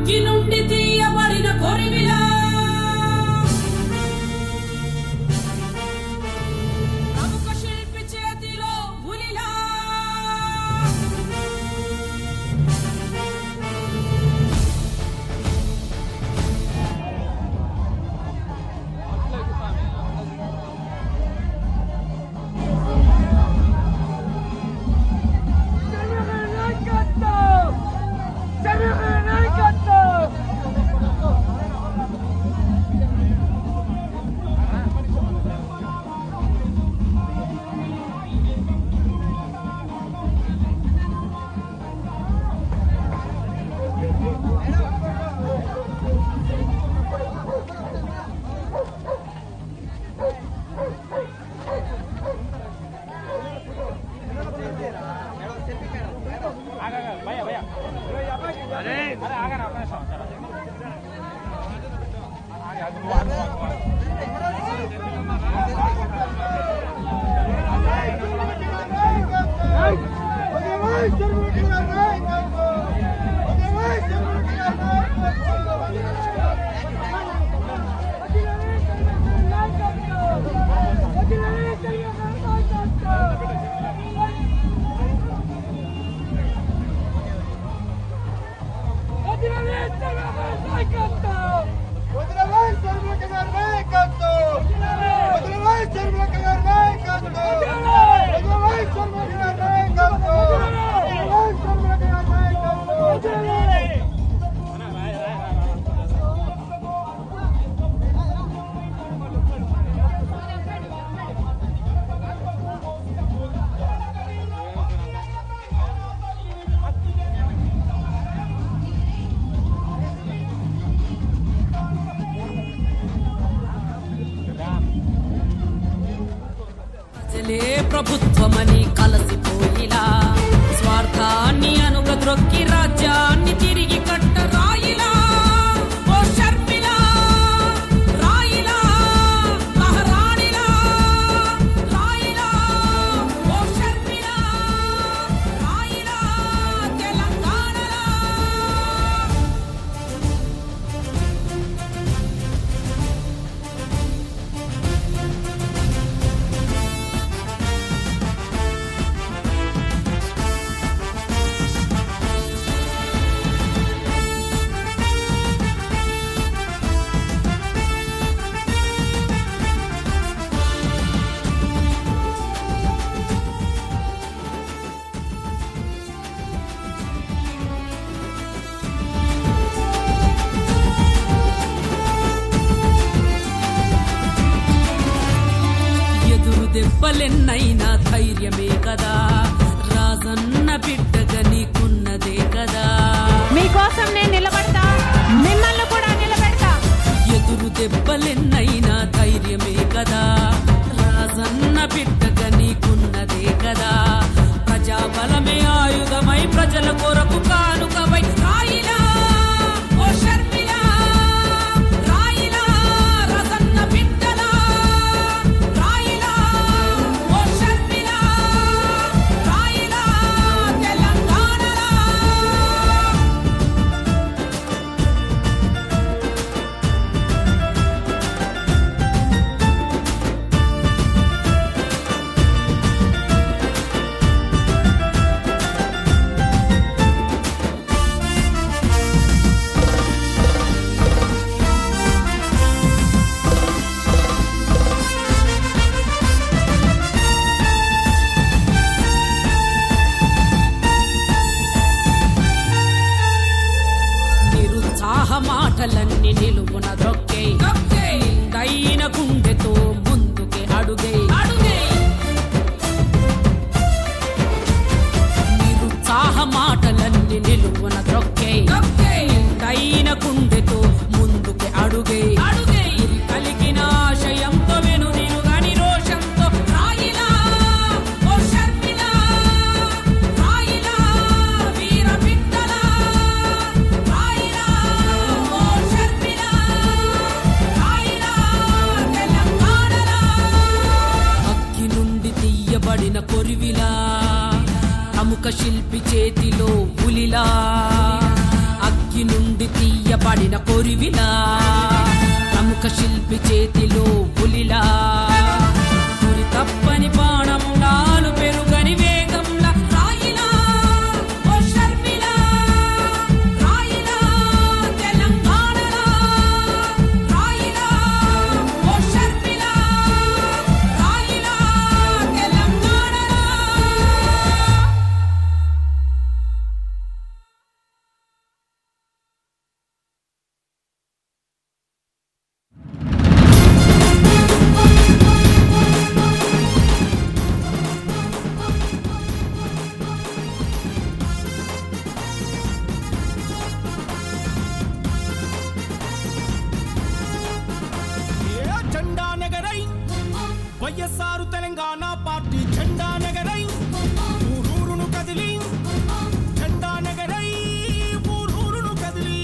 అగ్గి నుండి తీయబడిన కొరిమిలా ప్రముఖ శిల్పి చేతిలో పులిలా ప్రజలే ప్రభుత్వమని కలసిపోయిలా స్వార్థాన్ని అనుగద్రొక్కి రాజ్యాన్ని తిరిగి కట్ట రాయిలా ఓ షర్మిలా రాయిలా మహారాణిలా రాయిలా ఓ షర్మిలా రాయిలా తెలంగాణలా ఎదురు దెబ్బలెన్నైనా ధైర్యమే కదా రాజన్న బిడ్డగా నీకున్నదే కదా మీకోసం నేను నిలబడతా మిమ్మల్ని కూడా నిలబెడతా ఎదురు దెబ్బలెన్నైనా ధైర్యమే కదా రాజన్న బిడ్డగా నీకున్నదే కదా ప్రజాబలమే ఆయుధమై ప్రజల కొరకు కానుకవై రాయిలా ఓ షర్మిలా రాయిలా రసన్న బిడ్డలా రాయిలా ఓ షర్మిలా రాయిలా తెలంగాణలా నిరుత్సాహ మాటలన్నీ నిలువున దొక్కే నిందైన గుండెతో ముందుకే అడుగే నిరుత్సాహ మాటలన్నీ నిలువున దొక్కే నిందైన గుండెతో ముందుకే అడుగే గురి కలిగిన ఆశయంతో వెను నిరుగని రోషంతో రాయిలా ఓ షర్మిలా రాయిలా వీర బిడ్డలా రాయిలా ఓ షర్మిలా రాయిలా తెలంగాణలా అగ్గి నుండి తీయబడిన కొరివిలా ప్రముఖ శిల్పి చేతిలో పులిలా అగ్గి రాయి నుండి తీయబడిన కొరివిలా ప్రముఖ శిల్పి చేతిలో పులిలా గురి తప్పని బాణములాలు పెరుగని వేగంలా రాయిలా ఓ షర్మిలా రాయిలా తెలంగాణలా రాయిలా ఓ షర్మిలా రాయిలా తెలంగాణలా ఏ జెండా నగరై వైఎస్ఆర్ తెలంగాణ పార్టీ జెండా నగరై ఊరూరును కదిలి జెండా నగరై ఊరూరును కదిలి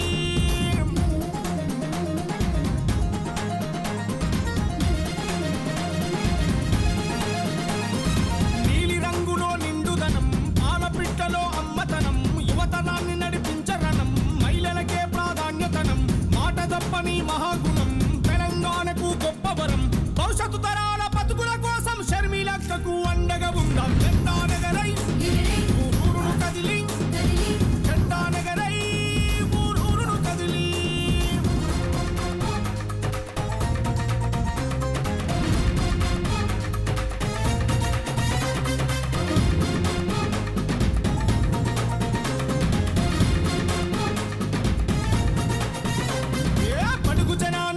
నీలి రంగులో నిండుదనం పాలపిట్టలో అమ్మతనం యువతనాన్ని నడిపించరణం మహిళలకే ప్రాధాన్యతనం మాట తప్పని మహాగుణం తెలంగాణకు గొప్ప వరం భవిష్యత్తు తరాల బతుకుల కోసం షర్మిలక్కకు అండగా ఉందాం జెండా నగరై ఊరూరును కదిలి జెండా నగరై ఊరూరును కదిలి ఏ పడుగు జనాల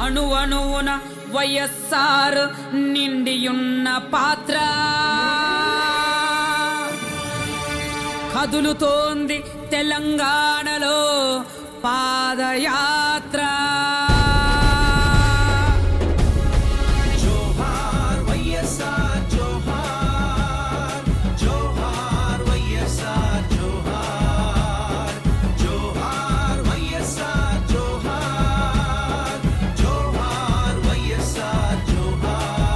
అణు అణువున వైఎస్ఆర్ నిండియున్న పాత్ర కదులుతోంది తెలంగాణలో పాదయాత్ర జోహార్ వైఎస్ఆర్ జోహార్ జోహార్ వైఎస్ఆర్ జోహార్ జోహార్ వైఎస్ఆర్ జోహార్ జోహార్ వైఎస్ఆర్ జోహార్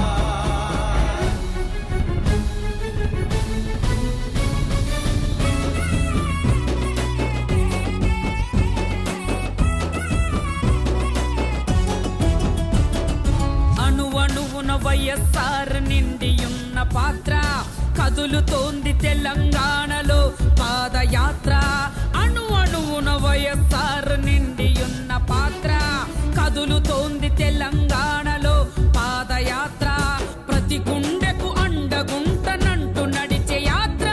అణు అణువున వైఎస్ఆర్ నిండియున్న పాత్ర కదులుతోంది తెలంగాణలో పాదయాత్ర అణు అణువున వైఎస్ఆర్ నిండియున్న పాత్ర కదులుతోంది తెలంగాణలో పాదయాత్ర ప్రతి గుండెకు అండగుంటనంటూ నడిచే యాత్ర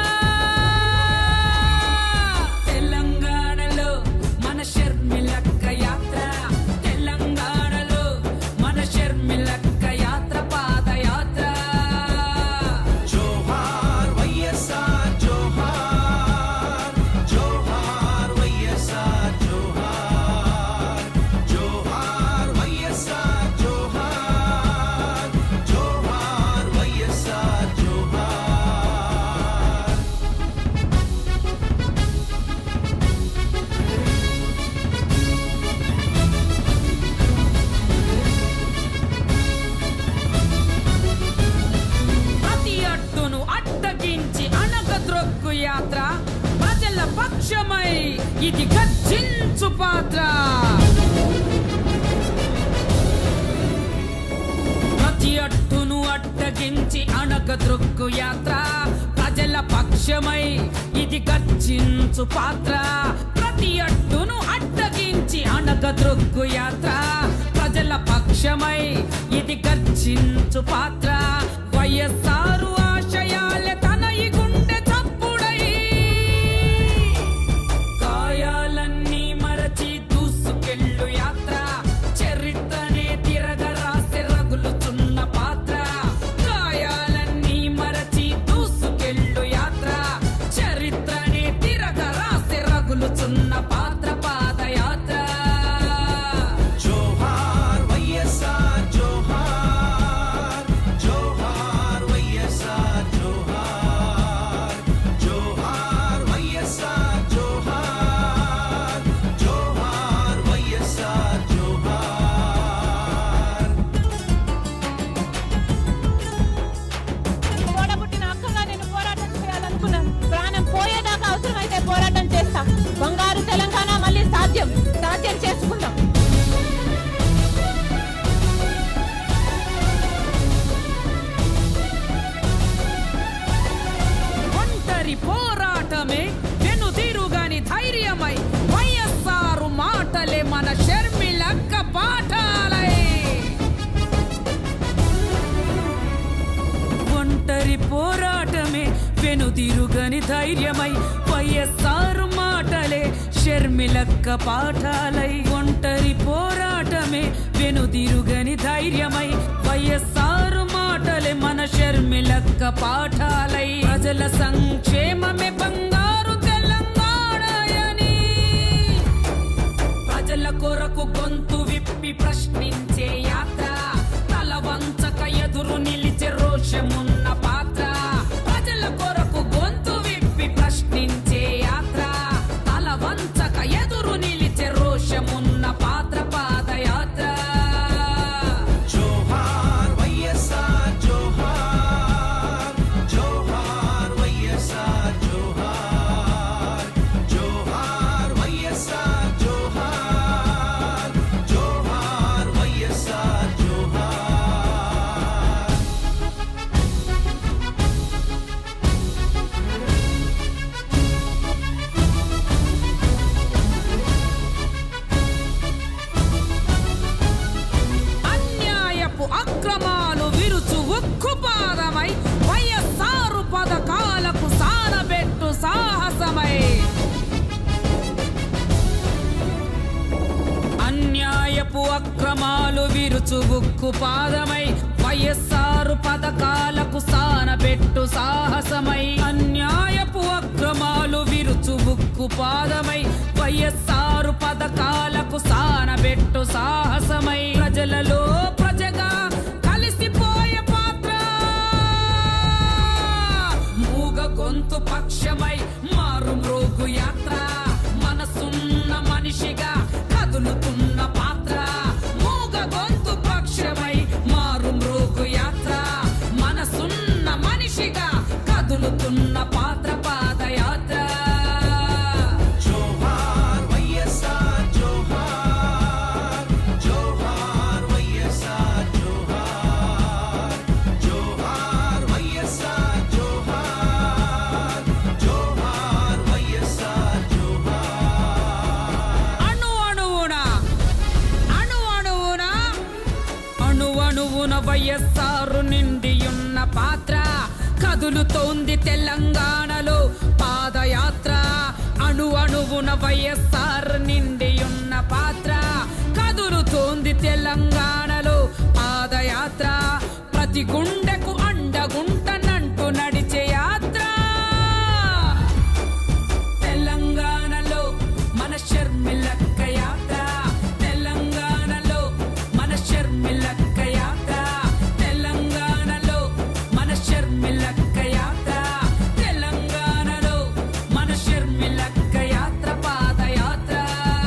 తెలంగాణలో మన షర్మిలక్క యాత్ర తెలంగాణలో మన షర్మిలక్క యాత్ర పాదయాత్ర జోహార్ వైఎస్ఆర్ జోహార్ జోహార్ వైఎస్ఆర్ జోహార్ జోహార్ వైఎస్ఆర్ జోహార్ జోహార్ వైఎస్ఆర్ జోహార్ ప్రతి అడ్డును అడ్డగించి అనగద్రొక్కు యాత్ర ప్రజల పక్షమై ఇది గర్జించు పాత్ర ప్రతి అడ్డును అడ్డగించి అనగద్రొక్కు యాత్ర ప్రజల పక్షమై ఇది గర్జించు పాత్ర ప్రతి అడ్డును అడ్డగించి అనగద్రొక్కు యాత్ర ప్రజల పక్షమై ఇది గర్జించు పాత్ర వైఎస్ఆరు ఆశయాలే తన ఈ గుండె చప్పుడై గాయాలన్నీ మరచి దూసుకెళ్ళు యాత్ర చరిత్రనే తిరగరాసె రగులుచున్న పాత్ర గాయాలన్నీ మరచి దూసుకెళ్ళు యాత్ర చరిత్రనే తిరగరాసె రగులుచున్న పాత్ర పాదయాత్ర జోహార్ వైఎస్ఆర్ జోహార్ జోహార్ వైఎస్ఆర్ జోహార్ జోహార్ వైఎస్ఆర్ జోహార్ జోహార్ వైఎస్ఆర్ జోహార్ తోడబుట్టిన అక్కగా నేను పోరాటం చేయాలనుకున్నాను ప్రాణం పోయేదాకా అవసరమైతే పోరాటం చేస్తా బంగారు తెలంగాణ మళ్ళీ సాధ్యం సాధ్యం చేసుకుందాం ఒంటరి పోరాటమే వెనుదిరుగని ధైర్యమై వైఎస్ఆర్ మాటలే మన షర్మిలక్క పాఠాలై ఒంటరి పోరాటమే వెనుదిరుగని ధైర్యమై వైఎస్ఆర్ మాటలే షర్మిలక్క పాఠాలై ఒంటరి పోరాటమే వెనుదిరుగని ధైర్యమై వైఎస్ఆర్ మాటలే మన షర్మిలక్క పాఠాలై ప్రజల సంక్షేమమే బంగారు తెలంగాణయని ప్రజల కొరకు గొంతు విప్పి ప్రశ్నించే యాత్ర తల వంచక ఎదురు నిలిచే రోషమున్న పాత్ర ప్రజల కొరకు గొంతు విప్పి ప్రశ్నించే యాత్ర తల వంచక ఎదురు నిలిచే రోషమున్న పాత్ర పాదయాత్ర జోహార్ వైఎస్ఆర్ జోహార్ జోహార్ వైఎస్ఆర్ జోహార్ జోహార్ వైఎస్ఆర్ జోహార్ జోహార్ అన్యాయపు అక్రమాలు విరుచు ఉక్కు పాదమై వైఎస్ఆర్ పథకాలకు సానబెట్టు సాహసమై అన్యాయపు అక్రమాలు విరుచు ఉక్కు పాదమై వైఎస్ఆర్ పథకాలకు సానబెట్టు సాహసమై ప్రజలలో ప్రజగా కలిసిపోయే పాత్ర మూగ గొంతు పక్షమై మారు మ్రోగు యాత్ర మనసున్న మనిషిగా కదులుతున్న పాత్ర మూగ గొంతు పక్షమై మారు మ్రోగు యాత్ర మనసున్న మనిషిగా కదులుతున్న పాత్ర పాదయాత్ర జోహార్ వైఎస్ఆర్ జోహార్ జోహార్ వైఎస్ఆర్ జోహార్ జోహార్ వైఎస్ఆర్ జోహార్ జోహార్ వైఎస్ఆర్ జోహార్ అణు అణువున అణు అణువున అణు అణువున వైఎస్ఆర్ నిండియున్న పాత్ర కదులుతోంది తెలంగాణలో పాదయాత్ర అణు అణువున వైఎస్ఆర్ నిండియున్న పాత్ర కదులుతోంది తెలంగాణలో పాదయాత్ర ప్రతి గుండెకు అండగుంటనంటూ నడిచే యాత్ర తెలంగాణలో మన షర్మిలక్క యాత్ర తెలంగాణలో మన షర్మిలక్క యాత్ర తెలంగాణలో మన షర్మిలక్క యాత్ర తెలంగాణలో మన షర్మిలక్క యాత్ర పాదయాత్ర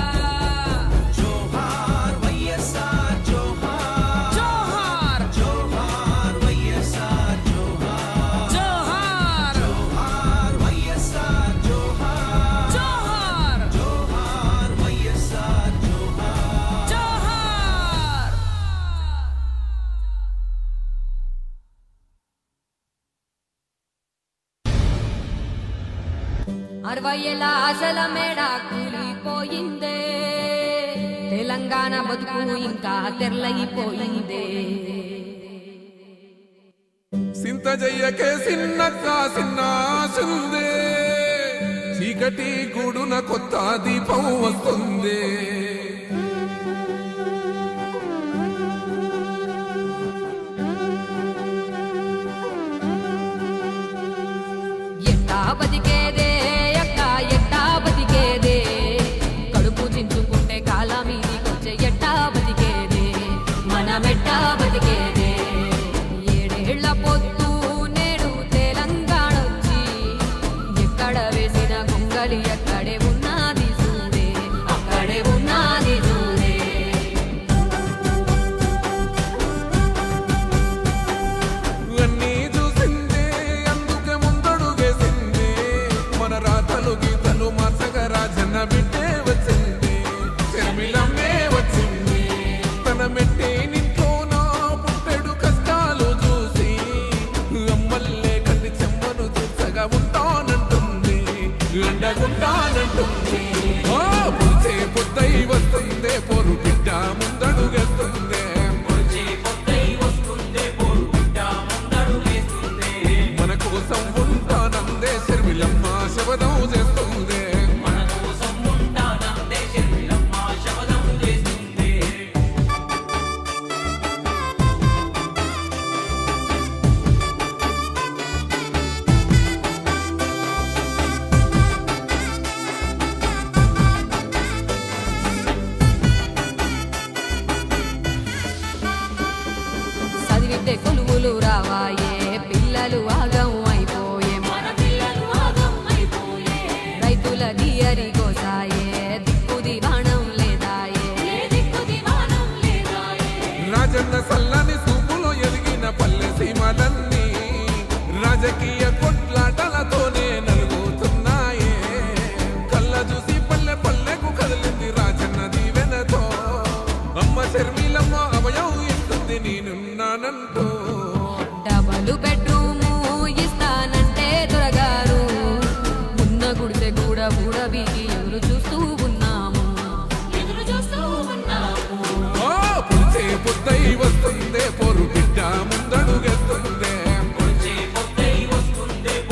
జోహార్ వైఎస్ఆర్ జోహార్ జోహార్ జోహార్ వైఎస్ఆర్ జోహార్ జోహార్ జోహార్ వైఎస్ఆర్ జోహార్ జోహార్ జోహార్ వైఎస్ఆర్ జోహార్ జోహార్ అరవై ఏళ్ళ ఆశల మేడ కూలిపోయిందే తెలంగాణ బతుకు ఇంకా తెరలైపోయిందే సింత జయ్యకే సిన్నక్క సిన్న ఆశుందే చీకటి గూడున కొత్త దీపం వస్తుంది ఎట్టా బతికేదే అక్క ఎట్టా బతికేదే కడుపు చించుకుంటే కాలం మీదికొచ్చే ఎట్టా బతికేదే మనమెట్టా బతికేదే ఏడేళ్ల పొత్తు నేడు తెలంగాణ వచ్చి ఎక్కడ వేసిన గొంగలి ఎక్కడే ఉన్నది చూడే అక్కడే ఉన్నది చూడే అన్నీ చూసిందే అందుకే ముందడుగేసిందే మన రాతలు గీతలు మార్చగా రాజన్న బిడ్డే వచ్చింది శర్మిలమ్మే వచ్చింది తన మెట్టే నింట్లో నా పుట్టెడు కష్టాలు చూసి అమ్మల్లే కంటి చెమ్మను చూసగా ఉంటానంటుంది అండగుంటానంటుంది ఓ పులిచే పొద్దై వస్తుందే పొరు బిడ్డ ముందడుగేస్తుందే మన కోసం ఉంటానందే శర్మిలమ్మ శబదం చేస్తుంది చదివితే కొలువులు రావాయే పిల్లలు ఆగం అయిపోయే మన పిల్లలు ఆగం అయిపోయే రైతుల దియరి కోసాయే దిక్కు దివాణం లేదాయే దిక్కు దివాణం లేదాయే రాజన్న సల్లని సూపులో ఎదిగిన పల్లె సీమలన్నీ రాజకీయ కొట్లాటలతోనే నలుగుతున్నాయే కళ్ళ చూసి పల్లె పల్లెకు కదిలింది రాజన్న దీవెనతో అమ్మ శర్మిలమ్మ అభయం ఇస్తుంది నేనున్నానంటూ డబలు బెడ్రూము ఇస్తానంటే దొరగారు ఉన్న గుడిసె కూడా బూడబీకి ఎదురు చూస్తూ ఉన్నాము ఎదురు చూస్తూ ఉన్నాము ఓ పులిచే పొద్దై వస్తుందే పొరు బిడ్డ ముందడుగేస్తుందే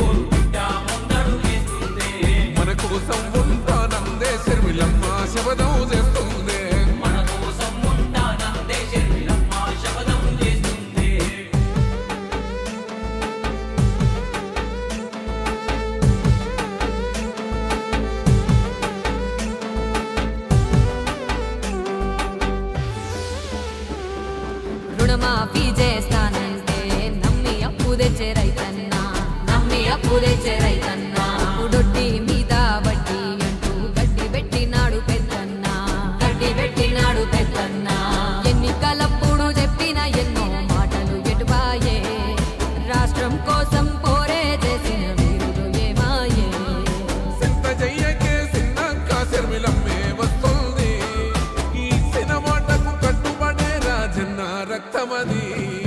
తెచ్చే రైతన్న ఉడొట్టి మీద వడ్డీ అంటూ గడ్డి పెట్టినాడు పెద్దన్న గడ్డి పెట్టినాడు పెద్దన్న ఎన్నికలప్పుడు చెప్పిన ఎన్నో మాటలు ఎటుపాయే రాష్ట్రం కోసం పోరే చేసిన వీరులు ఏమాయే సింత చెయ్యకే సిన్నక్క శర్మిలమ్మే వస్తుంది ఈ సినిమాటకు కట్టుబడే రాజన్న రక్తమది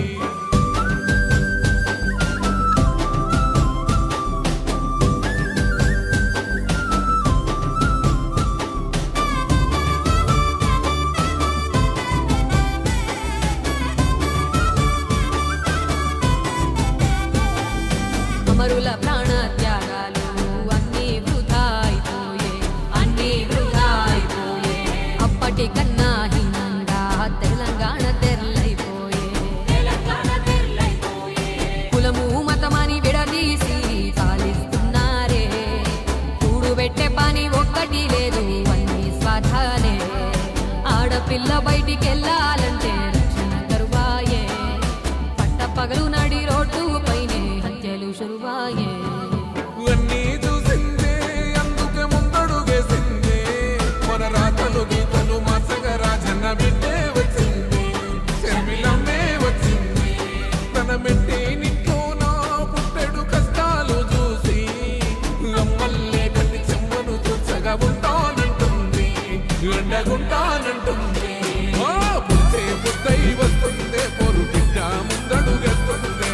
అమరుల ప్రాణ త్యాగాలు అన్నీ వృధా అయిపోయే అన్నీ వృధా అయిపోయే అప్పటి కన్నా హీనంగా తెలంగాణ తెరలైపోయే కులము మతమని విడదీసి పాలిస్తున్నారే కూడు పెట్టే పని ఒక్కటి లేదు అన్ని స్వార్థాలే ఆడపిల్ల బయటికెళ్ళాలంటే రక్షణ కరువాయే పట్ట పగలు నడి రోడ్డు పైనే హత్యలు శురువాయే అన్నీ చూసిందే అందుకే ముందడుగేసిందే మన రాతలు గీతలు మార్చగ రాజన్న బిడ్డే వచ్చింది శర్మిలమ్మే వచ్చింది తన మెట్టి నిట్లోన పుట్టెడు కష్టాలు చూసి అమ్మల్లే కట్టి చెమ్మను తుచ్చగా ఉంటానంటుంది ఎండగుంటానంటుంది ఆ పుట్టే పుట్టై వస్తుందే పొరు బిడ్డ ముందడుగేస్తుందే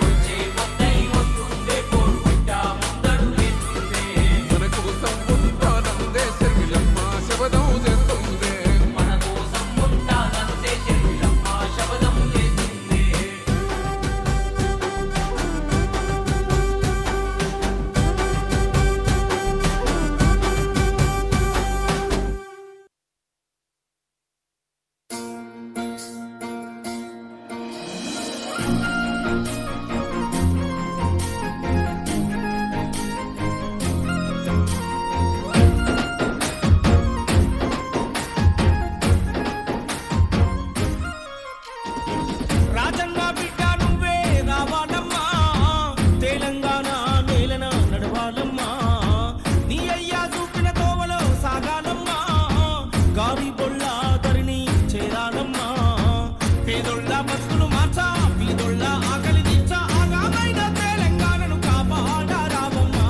మన కోసం ఉంటానందే శర్మిలమ్మ శబదం చేస్తుందే రాజన్న బిడ్డ నువ్వే రావాలమ్మా తెలంగాణ నేలన నడవాలమ్మా నీ అయ్యా చూపిన తోవలో సాగాలమ్మా గాలి బొళ్ళ ధరిని చేరాలమ్మా పేదొళ్ళ బతుకులు మార్చా బీదొళ్ళ ఆకలి తీర్చా ఆగామైన తెలంగాణను కాపాడారావమ్మా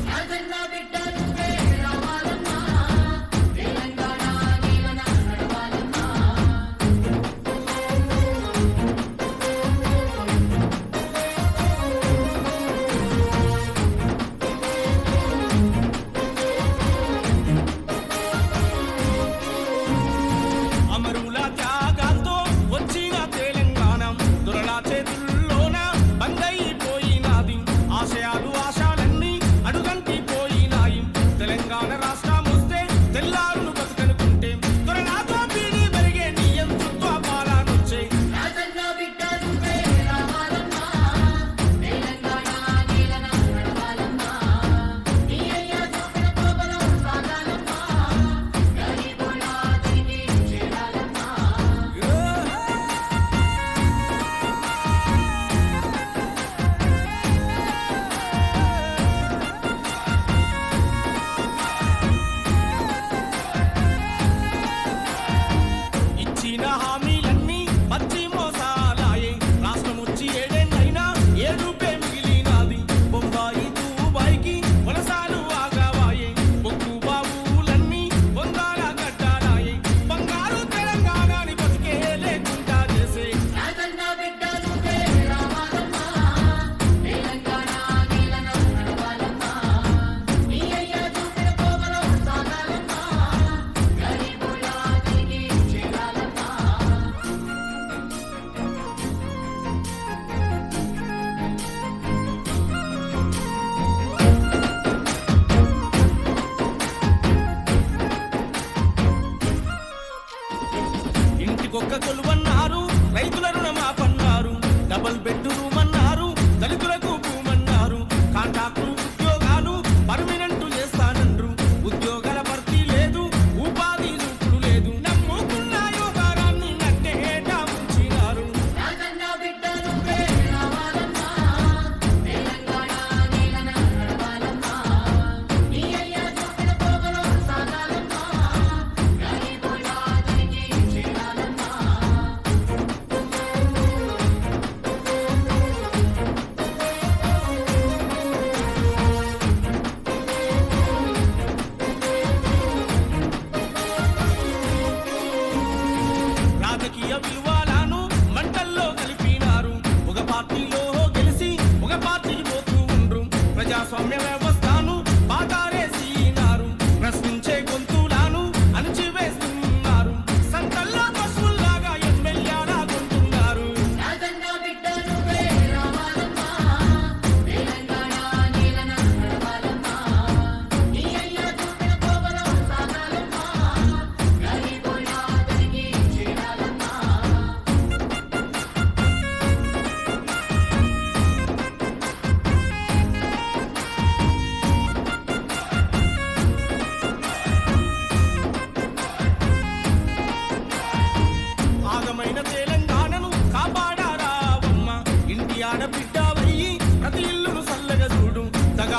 అమరుల త్యాగాలతో వచ్చిన తెలంగాణ దొరల చేతుల్లోన బందైపోయినాది ఆశయాలు ఆశాలన్నీ అడుగంటి పోయినాయి తెలంగాణ రాష్ట్రం వస్తే తెల్లారును బతుకనుకుంటే దొరలాతో పీడి పెరిగే నియంతృత్వ పాలనొచ్చే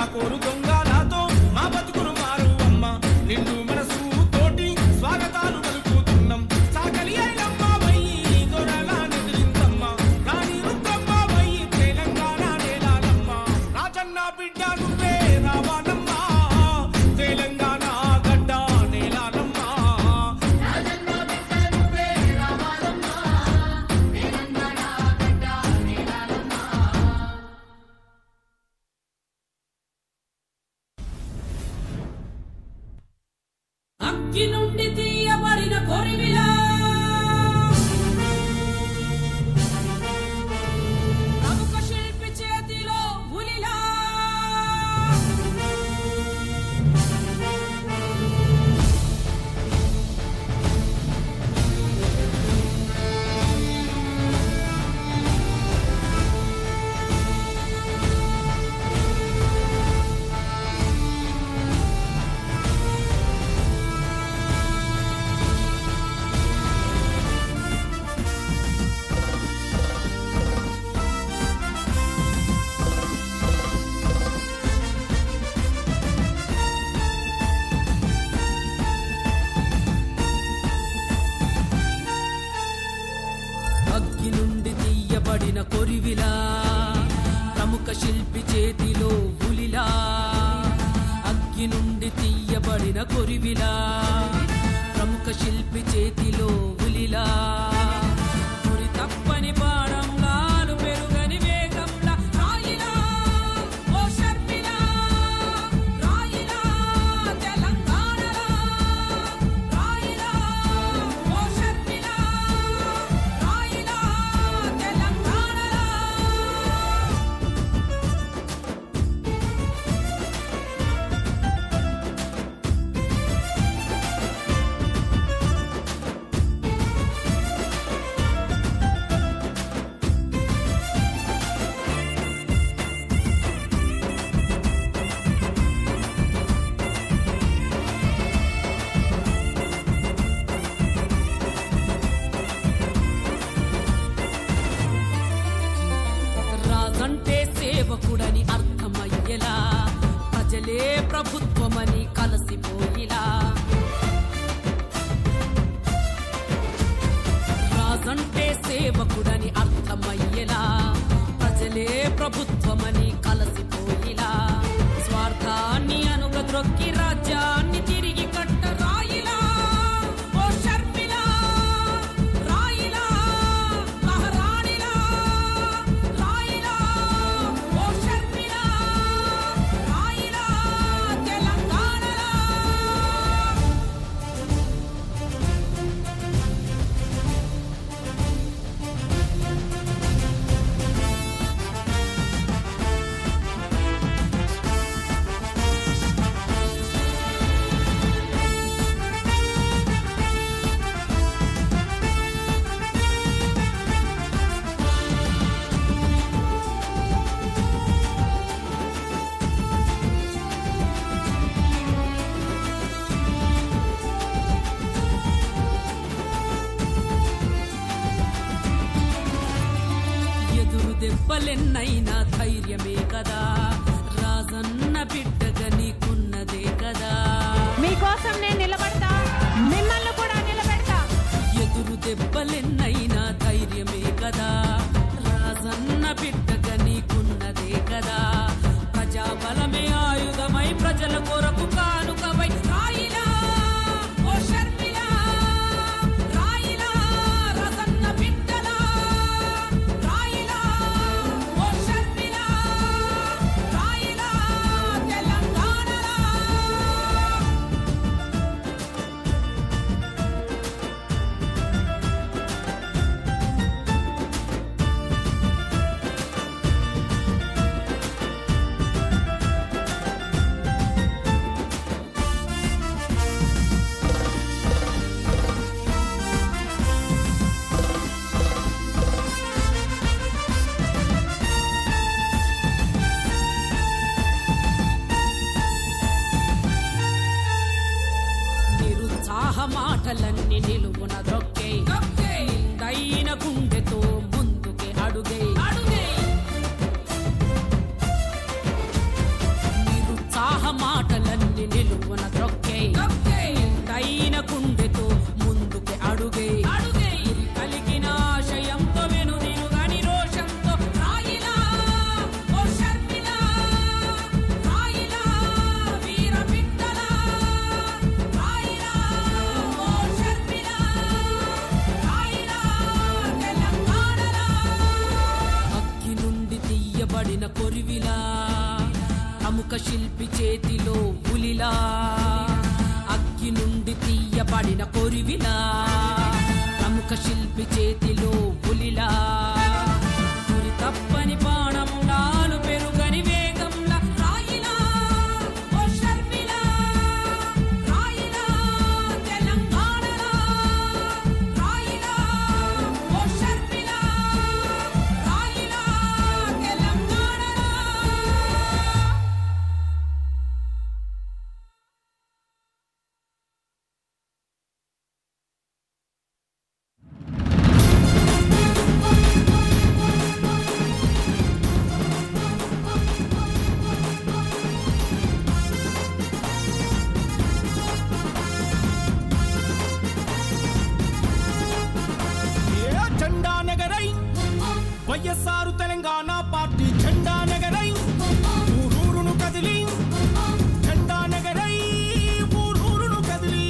దగా కోరు దొంగ నాతో మా బతుకును మారు అమ్మ నిండు మనసు తోటి స్వాగతాలు పలుకుతున్నాం సాకలి అయినమ్మ వయ్యి దొరలా నిద్రింతమ్మ రాణి రుక్కమ్మ వయ్యి తెలంగాణ నేలాలమ్మ రాజన్న బిడ్డ నువ్వే రావాలమ్మ తెలంగాణ గడ్డ నేలాలమ్మ అగ్గి నుండి తీయబడిన కొరివిలా ప్రముఖ శిల్పి చేతిలో ఉలిలా అగ్గి నుండి తీయబడిన కొరివిలా ప్రముఖ శిల్పి చేతిలో ఉలిలా అగ్గి నుండి తీయబడిన కొరివిలా ప్రముఖ శిల్పి చేతిలో ఉలిలా గురి తప్పని బాణంలాలు పెరుగని వేగంలా రాయిలా ఓ షర్మిలా రాయిలా తెలంగాణలా రాయిలా ఓ షర్మిలా రాయిలా తెలంగాణలా రాజంటే సేవకుడని అర్థమయ్యేలా ప్రజలే ప్రభుత్వమని కలసిపోయిలా రాజంటే సేవకుడని అర్థమయ్యేలా ప్రజలే ప్రభుత్వమని కలసిపోయిలా స్వార్థాన్ని అనుగద్రొక్కి రాజ్యాన్ని తిరిగి కట్ట రాయిలా ఓ షర్మిలా రాయిలా మహారాణిలా రాయిలా ఓ షర్మిలా రాయిలా తెలంగాణలా ఎదురు దెబ్బలెన్నైనా ధైర్యమే కదా రాజన్న బిడ్డగా నీకున్నదే కదా మీకోసం నేను నిలబడతా మిమ్మల్ని కూడా నిలబెడతా ఎదురు దెబ్బలెన్నైనా ధైర్యమే కదా రాజన్న బిడ్డగా నీకున్నదే కదా ప్రజాబలమే ఆయుధమై ప్రజల కొరకు కానుకవై రాయిలా ఓ షర్మిలా రాయిలా రసన్న బిడ్డలా రాయిలా ఓ షర్మిలా రాయిలా తెలంగాణలా నిరుత్సాహ మాటలన్నీ నిలువున ద్రొక్కే నిండైన గుండెతో ముందుకే అడుగే ప్రముఖ శిల్పి చేతిలో పులిలా అగ్గి నుండి తీయబడిన కొరివిలా ప్రముఖ శిల్పి చేతిలో పులిలా గురి తప్పని బాణములాలు పెరుగని వేగంలా రాయిలా ఓ షర్మిలా రాయిలా తెలంగాణలా రాయిలా ఓ షర్మిలా రాయిలా తెలంగాణలా ఏ జెండా నగరై వైఎస్ఆర్ తెలంగాణ పార్టీ జెండా నగరై ఊరూరును కదిలి జెండా నగరై ఊరూరును కదిలి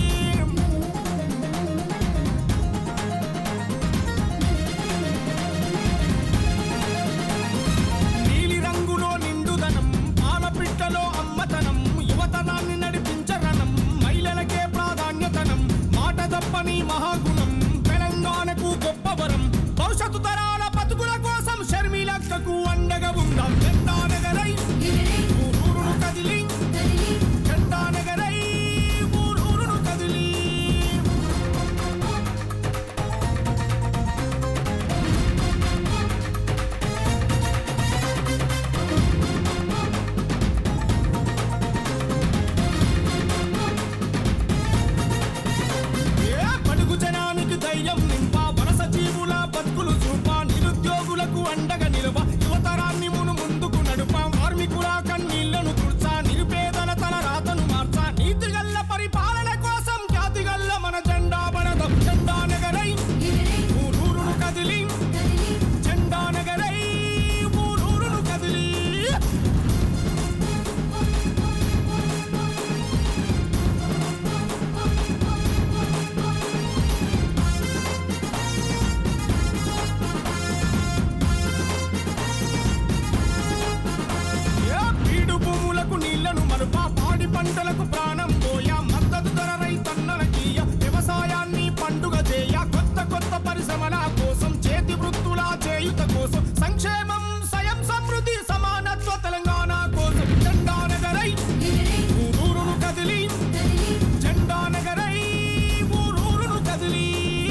నీలి రంగులో నిండుదనం పాలపిట్టలో అమ్మతనం యువతనాన్ని నడిపించరణం మహిళలకే ప్రాధాన్యతనం మాట తప్పని మహాగుణం తెలంగాణకు గొప్ప వరం భవిష్యత్తు తరాల బతుకుల కోసం షర్మిలక్కకు అండగా ఉందాం జెండా నగరై ఊరూరును కదిలి జెండా నగరై ఊరూరును కదిలి ఏ పడుగు జనానికి ధైర్యం నింప వలస జీవుల బతుకులు చూప నిరుద్యోగులకు అండగా నిలవ యువతరాన్ని మును ముందుకు నడుప కార్మికుల కన్నీళ్లను తుడ్చా నిరుపేదల తల రాతను మార్చా నీతిగల్ల పరిపాలన కోసం ఖ్యాతిగల్ల మన జెండా బడదం జెండా నగరై ఊరూరును కదిలి జెండా నగరై ఊరూరును కదిలి ఏ బీడు భూములకు నీళ్లను మరుప పాడి పంటలకు ప్రాణం పోయా మద్దతు ధర రైతన్నలకీయ వ్యవసాయాన్ని పండుగ చేయ కొత్త కొత్త పరిశ్రమల కోసం చేతి వృత్తుల చేయుత కోసం సంక్షేమం స్వయం సమృద్ధి సమానత్వ తెలంగాణ కోసం జెండా నగరై ఊరూరును కదిలి జెండా నగరై ఊరూరును కదిలి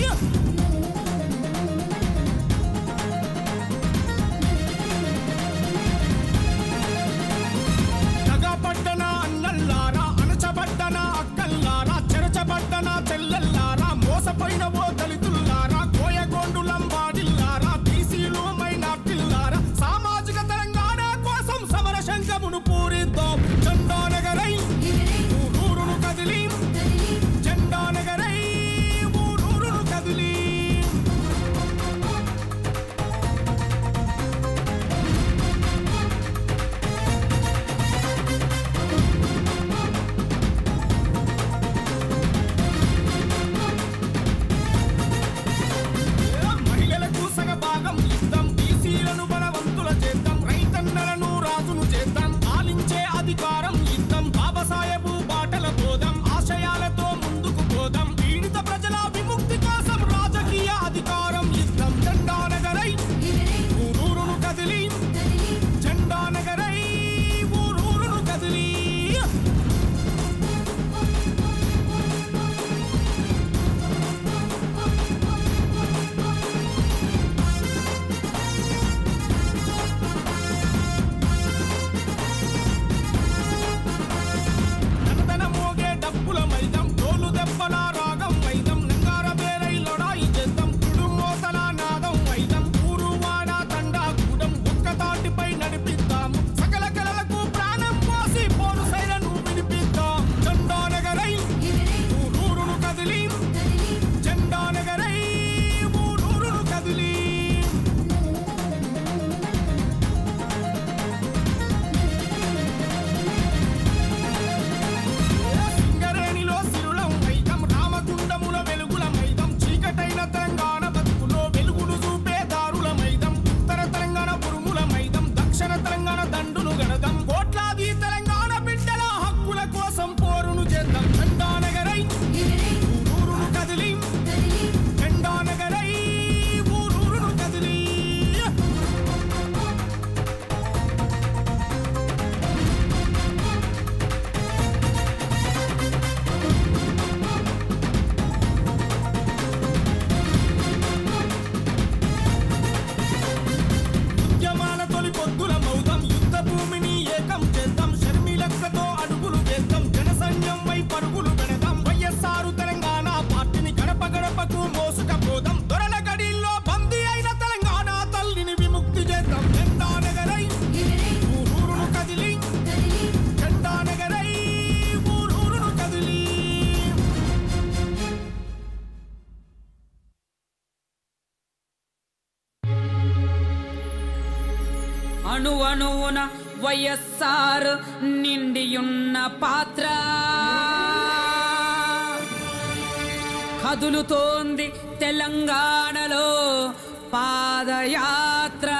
తగపడ్డన అన్నల్లారా అణచబడ్డన అక్కల్లారా చెరచబడ్డన చెల్లెల్లారా మోసపోయిన ఓ దళితుల్లారా కోయగోండులం వాడిల్లారా బీసీలు మైనార్టీల్లారా సామాజిక తెలంగాణ కోసం సమర శంఖమును పూరిద్దాం జెండా నగరై ఊరూరును కదిలి జెండా నగరై ఊరూరును కదిలి మహిళలకు సగ భాగం ఇద్దాం బీసీలను బలవంతుల చేద్దాం రైతన్నలను రాజును చేద్దాం పాలించే అధికారం ఇద్దాం బాబాసాహెబు బాటల పోదాం ఆశయాలతో ముందుకు పోదాం పీడిత ప్రజల విముక్తి కోసం రాజకీయ అధికారం ఇద్దాం జెండా నగరై ఊరూరును కదిలి జెండా నగరై ఊరూరును కదిలి ధనధన మోగే డప్పుల మైదం తోలు దెబ్బల రాగం వైదం నంగార బేరై లొడాయి చేద్దాం కుడు మోతల నాదం వైదం ఊరు వాడ తండా కూడం ఒక్క తాటిపై నడిపిద్దాం సకల కలలకు ప్రాణం పోసి పోరు సైలను వినిపిద్దాం జెండా నగరై ఊరూరును కదిలి జెండా నగరై ఊరూరును కదిలి సింగరేణిలో సిరులం వైదం రామగుండముల వెలుగుల మైదం చీకటైన తెలంగాణ బతుకులో వెలుగును చూపే దారుల మైదం ఉత్తర తెలంగాణ పురుముల మైదం దక్షిణ తెలంగాణ దండును గడదం కోట్లాది అణు అణువున వైఎస్ఆర్ నిండియున్న పాత్ర కదులుతోంది తెలంగాణలో పాదయాత్ర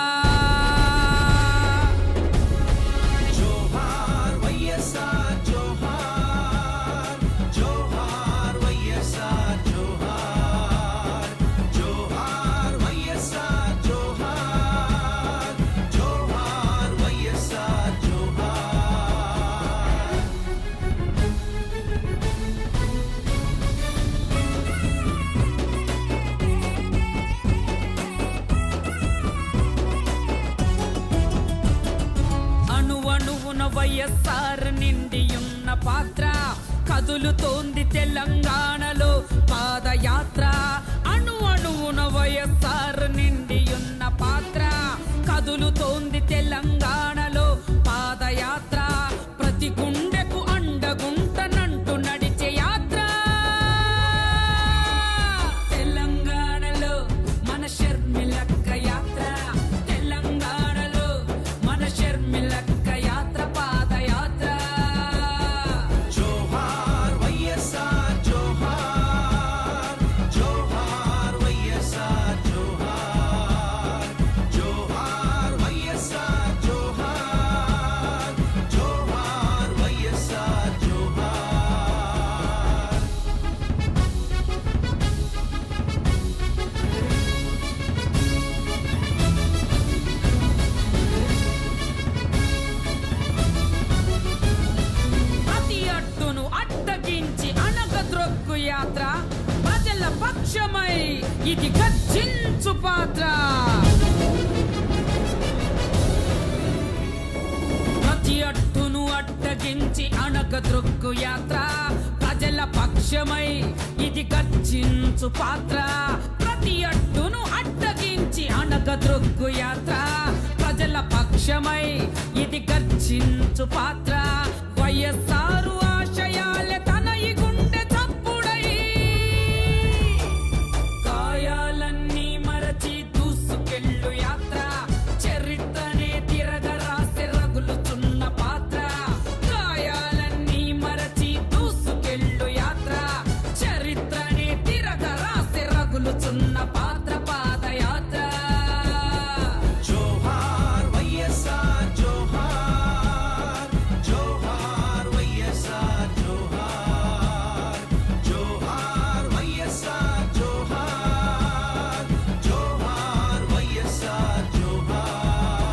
జోహార్ వైఎస్ఆర్ జోహార్ జోహార్ వైఎస్ఆర్ జోహార్ జోహార్ వైఎస్ఆర్ జోహార్ జోహార్ వైఎస్ఆర్ జోహార్ అణు అణువున వైఎస్ఆర్ నిండియున్న పాత్ర కదులుతోంది తెలంగాణలో పాదయాత్ర అణు అణువున వైఎస్ఆర్ నిండియున్న పాత్ర కదులుతోంది తెలంగాణలో పాదయాత్ర ప్రతి గుండెకు అండగుంటనంటూ నడిచే యాత్ర తెలంగాణలో మన షర్మిలక్క యాత్ర తెలంగాణలో మన షర్మిలక్క యాత్ర పాదయాత్ర జోహార్ వైఎస్ఆర్ జోహార్ జోహార్ వైఎస్ఆర్ జోహార్ జోహార్ వైఎస్ఆర్ జోహార్ జోహార్ వైఎస్ఆర్ జోహార్ ప్రతి అడ్డును అడ్డగించి అణగద్రొక్కు యాత్ర ప్రజల పక్షమై ఇది గర్జించు పాత్ర ప్రతి అడ్డును అడ్డగించి అణగద్రొక్కు యాత్ర ప్రజల పక్షమై ఇది గర్జించు పాత్ర ప్రతి అడ్డును అడ్డగించి అణగద్రొక్కు యాత్ర ప్రజల పక్షమై ఇది గర్జించు పాత్ర వైఎస్ఆరు ఆశయాలే తన ఈ గుండె చప్పుడై గాయాలన్నీ మరచి దూసుకెళ్ళు యాత్ర చరిత్రనే తిరగరాసి రగులుచున్న పాత్ర గాయాలన్నీ మరచి దూసుకెళ్ళు యాత్ర చరిత్రనే తిరగరాసి రగులుచున్న పాత్ర పాదయాత్ర జోహార్ వైఎస్ఆర్ జోహార్ జోహార్ వైఎస్ఆర్ జోహార్ జోహార్ వైఎస్ఆర్ జోహార్ జోహార్ వైఎస్ఆర్ జోహార్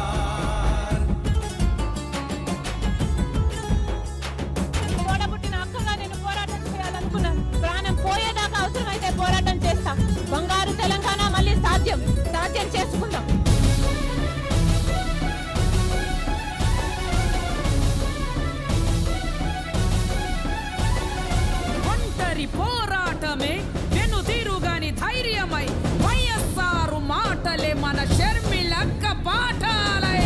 ఓడబుట్టిన హక్కుగా నేను పోరాటం చేయాలనుకున్నాను ప్రాణం పోయేదాకా అవసరమైతే పోరాటం చేస్తా బంగారు తెలంగాణ మళ్ళీ సాధ్యం సాధ్యం చేసుకుందాం ఒంటరి పోరాటమే వెనుదిరుగని ధైర్యమై వైఎస్ఆర్ మాటలే మన షర్మిలక్క పాఠాలై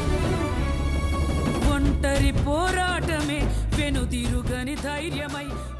ఒంటరి పోరాటమే వెనుదిరుగని ధైర్యమై